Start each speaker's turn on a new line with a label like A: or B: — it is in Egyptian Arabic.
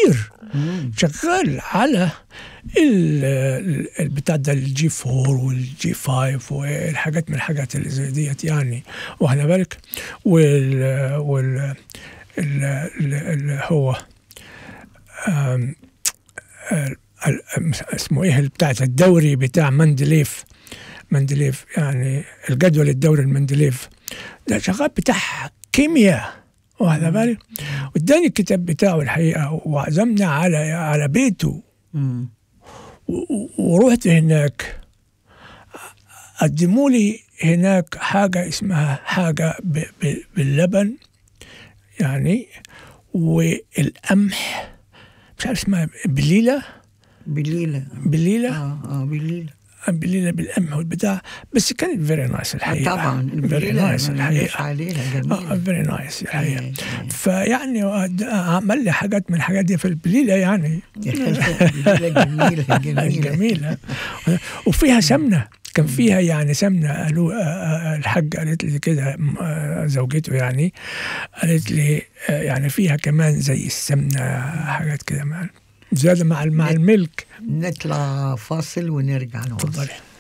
A: كتير شغال على البتاع ده الجي 4 والجي 5 والحاجات من الحاجات اللي زي ديت يعني واخد بالك وال وال اللي هو اسمه ايه بتاعت الدوري بتاع مندليف مندليف يعني الجدول الدوري المندليف ده شغال بتاع كيمياء واخد بالك واداني الكتاب بتاعه الحقيقه وعزمنا على على بيته ورحت هناك قدموا لي هناك حاجه اسمها حاجه باللبن يعني والقمح مش عارف اسمها بليله
B: بليله
A: بليله
B: اه اه بليله
A: بليله بالقمح والبتاع بس كانت فيري نايس الحقيقه
B: طبعا
A: فيري نايس الحقيقه
B: عليها جميله
A: فيري نايس الحقيقه فيعني عمل لي حاجات من الحاجات دي في البليله يعني
B: جميله جميله جميله
A: جميله وفيها سمنه كان فيها يعني سمنه قالوا الحاج قالت لي كده زوجته يعني قالت لي يعني فيها كمان زي السمنه حاجات كده زياده مع مع الملك
B: نطلع فاصل ونرجع نواصل
A: تفضلي